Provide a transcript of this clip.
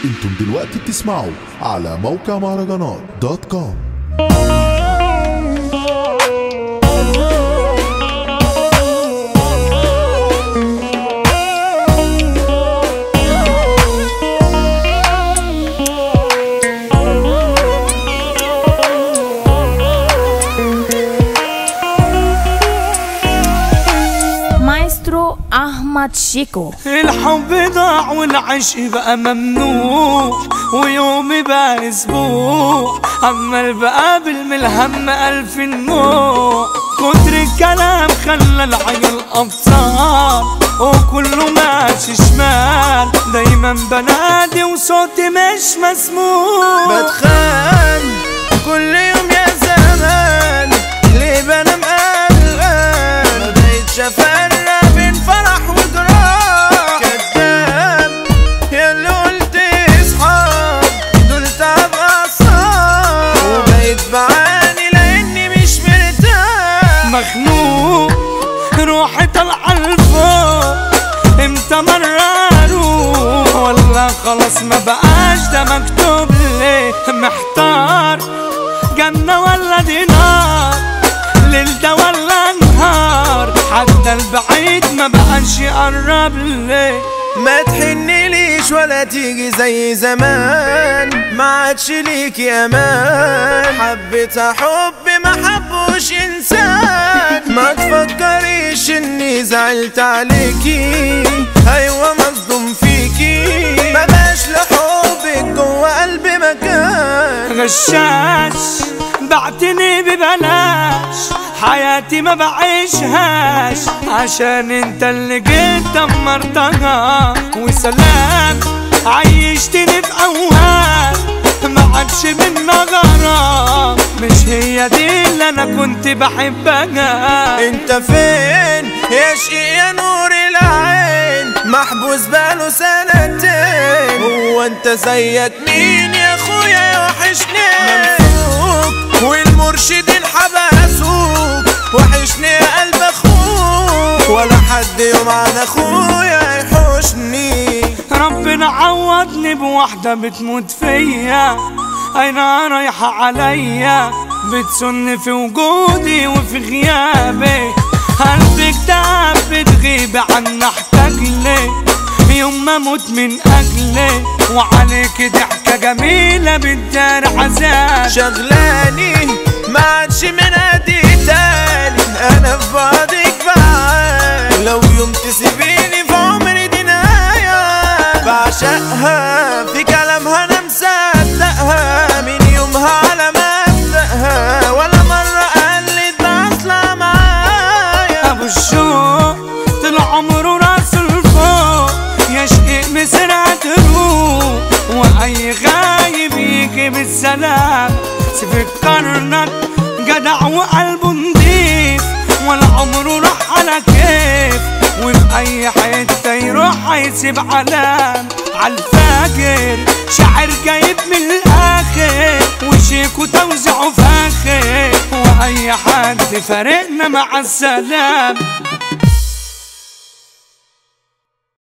انتم دلوقتي بتسمعوا على موقع مهرجانات دوت كوم مايسترو احمد شيكو الحب ضاع والعشق بقى ممنوع ويومي بقى اسبوع عمال بقابل من الهم الف نوع كتر الكلام خلى العيال ابطال وكله ماشي شمال دايما بنادي وصوتي مش مسموع بتخان كل يوم يا زمان ليه بنام قلقان ما بقيتش افرق بين فرح وجراح كداب يا اللي قلت اصحاب دول تعب اعصاب وبقيت بعاني لاني مش مرتاح مخنوق روحي طالعة لفوق امتى مرة اروح ولا خلاص ما بقاش ده مكتوب ليه محتار جنة ولا دي نار ليل ده ولا نهار حتى البعيد ما بقاش يقرب ليه ما تحنليش ولا تيجي زي زمان ما عادش ليكي امان حبيتها حب ما حبوش انسان ما تفكريش اني زعلت عليكي ايوه مصدوم فيكي ما بقاش لحبك جوه قلبي مكان غشاش بعتني ببلاش حياتي ما بعيشهاش عشان انت اللي جيت دمرتها وسلام عيشتني في اوهام ما عادش منا غرام مش هي دي اللي انا كنت بحبها انت فين يا شقي يا نور العين محبوس بقاله سنتين هو انت زيك مين يا اخويا يوحشني ممسوك والمرشدين حبسوك وحشني يا قلب اخوك ولا حد يوم عن اخويا يحوشني ربنا عوضني بواحدة بتموت فيا أين رايحة عليا بتسن في وجودي وفي غيابي قلبك تعب بتغيب عنا احتاج لي يوم ما اموت من اجلي وعليك ضحكة جميلة بتدار عذاب شغلاني ما عادش من ادي تاني انا في بعضك بعاني لو يوم تسيبيني في عمري دي نهاية بعشقها في كلامها انا مصدقها من يومها على مبدأها ولا مرة قلت باصلة معايا ابو الشوق طول عمره راسه لفوق يشقق مسرعة تروح واي غايب يجي بالسلام سيف كرنك جدع وقلبه نضيف ولا عمره راح على كيف وفي اي حتة يروح هيسيب علام عالفاجر شاعر جايب من الاخر وشيكو توزعه فاخر واي حد فارقنا مع السلام